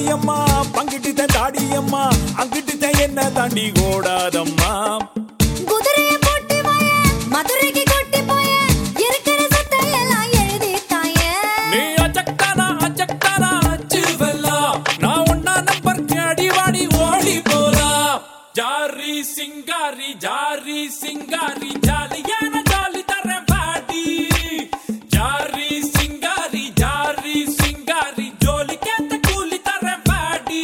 பாடியம்மா பங்கிட்டு தாடியம்மா அங்கிட்டு என்ன தாண்டி ஓடாதம்மா குதிரையை போட்டு வாய, மதுரைக்கு கொட்டி போய, இருக்கிற சொத்தை எல்லாம் எழுதி தாய. நீ அஜக்தானா அஜக்தானா அச்சு வெல்லாம் நான் ஒன்னா நம்பர் அடி வாடி ஓடி போலாம் ஜாரி சிங்காரி ஜாரி சிங்காரி ஜாலியான ஜாலி தர பாடி ஜாரி சிங்காரி ஜாரி சிங்காரி ஜோலி கேத்த கூலி தர பாடி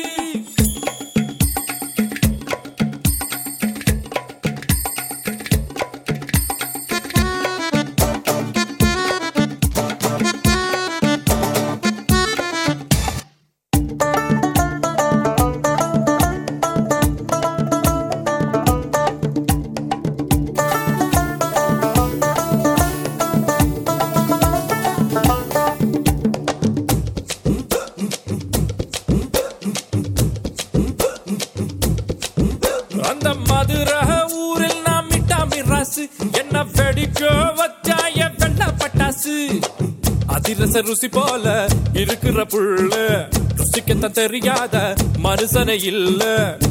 அந்த மதுரை ஊரில் நான் மிட்டா மிராசு என்ன வெடிக்க வச்சாய வெள்ள பட்டாசு அதிரச ருசி போல இருக்கிற புள்ள ருசிக்கத்தான் தெரியாத மனுஷனை இல்ல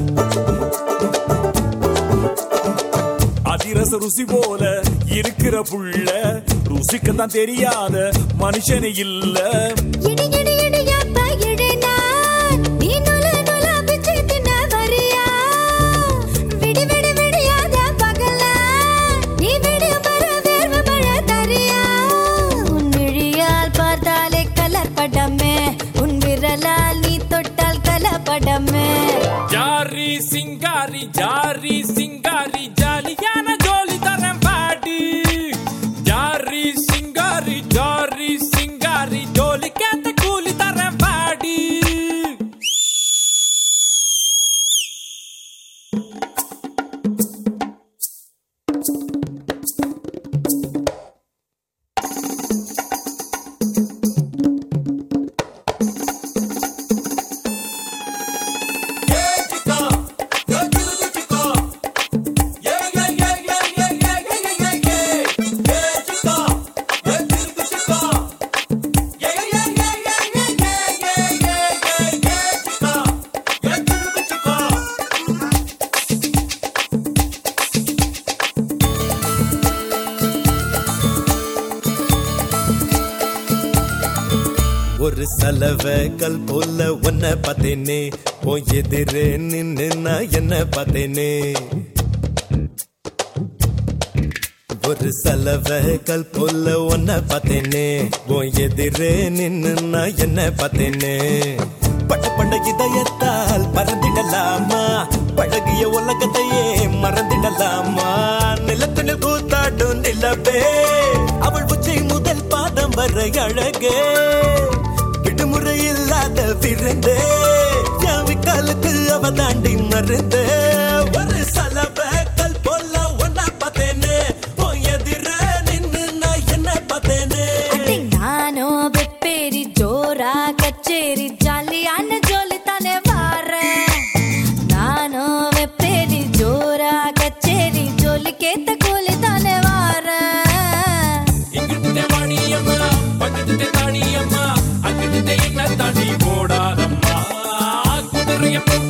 அதிரச ருசி போல இருக்கிற புள்ள ருசிக்கத்தான் தெரியாத மனுஷனை இல்ல இடி, இடி, இடியாப்ப இடினான். நீ நுழு, நுழா பிச்சு தின்ன வரியா? விடி, விடி, விடியாத பகலா? நீ விடியும் வர வேர்வை மழை தரியா? உன் விழியால் பார்த்தாலே கலப்படமே உன் விரலால் நீ தொட்டால் கலப்படமே ஜாரி சிங்காரி ஜாரி சிங்காரி ஜாலியான ஜோலி தரேன் பாடி ஜாரி சிங்காரி ஜாரி சிங்காரி ஜோலி கேத்த கூலி தரேன் பாடி ஒரு சலவ கல் போல உன்னை பார்த்தேனே உன் எதிரே நின்னு நான் என்ன பார்த்தேனே ஒரு சலவ கல் போல உன்னை பார்த்தேனே உன் எதிரே நின்னு நான் என்ன பார்த்தேனே பட்ட பண்ட இதயத்தால் பறந்திடலாமா பழகிய உலகத்தையே மறந்திடலாமா நிலத்துல கூத்தாடும் நிலவே அவள் உச்சை முதல் பாதம் வரை அழகே விடுமுறை இல்லாத விருந்தே யாவிக்காலுக்கு அவ தாண்டி மருந்தே ஒரு சலவ கல் போல ஒன்னா பார்த்தேனே உன் எதிர நின்னு நான் என்ன பார்த்தேனே அடி நானோ வெப்பேரி ஜோரா கச்சேரி ஜாலியான ஜோலி தானே வாரேன் நானோ வெப்பேரி ஜோரா கச்சேரி ஜோலி கேத்த கூலி தானே வாரேன் இங்கிட்டு வாணியம்மா பக்கத்து தாணியம்மா அங்கிட்டு என்ன தாண்டி போடாதம்மா குதிரைய